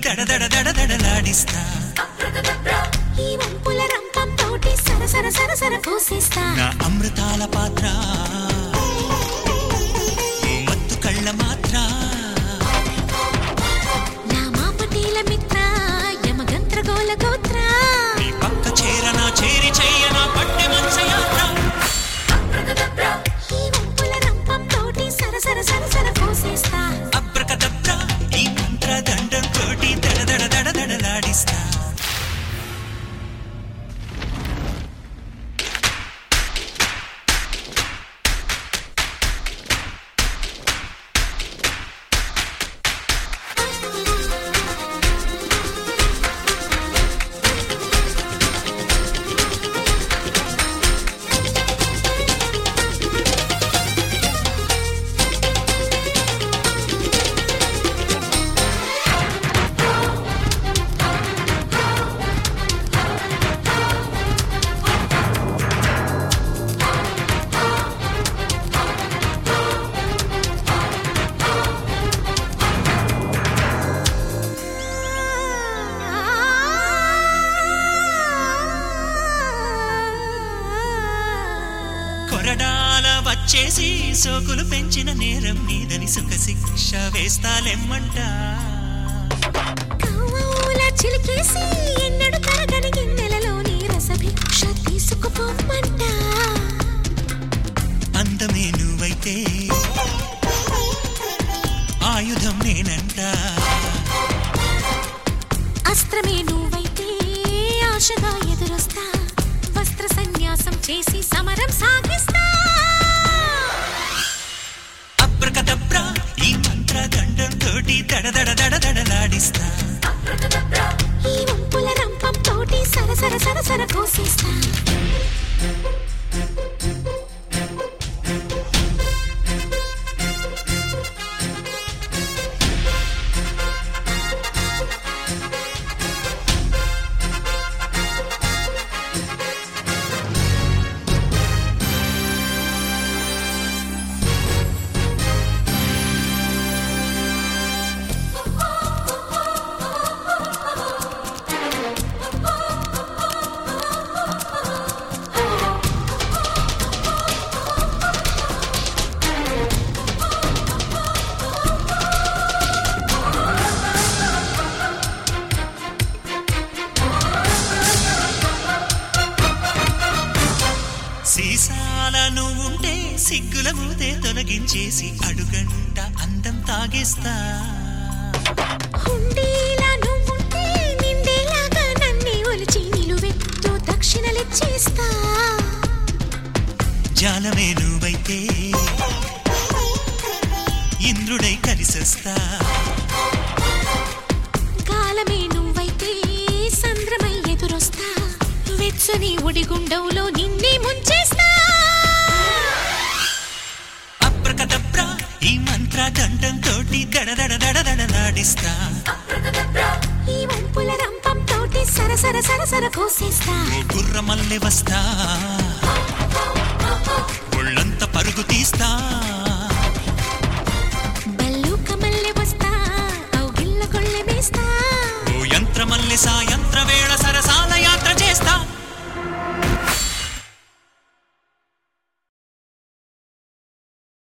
దడ దడ దడ దడలాడిస్తా ఈ వంపుల రంపం తోటి సర సర సర సర కోసేస్తా నా అమృతాల పాత్ర ఓ మత్తు కళ్ళ మాత్ర నా మాపటీల మిత్ర యమగంత్ర గోల గోత్ర నీ పక్క చేరనా చేరి చెయ్యనా పట్టె మంచ యాత్ర ఈ వంపుల రంపం తోటి సర సర సర సర కోసేస్తా అబ్రకదబ్ర ఈ మంత్ర దండం తోటి దడ దడ దడ దడలాడిస్తా కొరడాల వచ్చేసి సోకులు పెంచిన నేరం నీదని సుఖ శిక్ష వేస్తాలెమ్మంట కవ్వూల చిలికేసి ఎన్నడు తరగని గిన్నెలలోని రసభిక్ష తీసుకుపోమ్మంట అందమే నువ్వైతే ఆయుధం నేనంట అస్త్రమే నువ్వైతే ఆశగా ఎదురొస్తా వస్త్ర సన్యాసం చేసి సమరం సాగిస్తా అబ్రకదబ్ర ఈ మంత్ర దండం తోటి దడ దడ దడ దడలాడిస్తా ఈ వంపుల రంపం తోటి సర సర సర సర కోసేస్తా సీసాల నువ్వుంటే సిగ్గుల మూతే తొలగించేసి అడుగంట అందం తాగేస్తా హుండీలా నువ్వుంటే నిండేలాగా నన్నే ఒలిచి నిలువెత్తు దక్షిణలిచ్చేస్తా జాలమే నువ్వైతే ఇంద్రుడై కలిసొస్తా కాలమే నువ్వైతే సంద్రమై ఎదురొస్తా వెచ్చని ఒడిగుండంలో నిన్నే ముంచేస్తా అబ్రకదబ్ర ఈ మంత్ర దండం తోటి దడ దడ దడ దడలాడిస్తా ఈ వంపుల రంపం తోటి సర సర సర సర కోసేస్తా ఓ గుర్ర మల్లె వస్తా ఒళ్ళంత పరుగు తీస్తా బల్లు కమల్లె వస్తా ఔగిల్ల కొల్లె మేస్తా ఓ యంత్ర మల్లె సాయం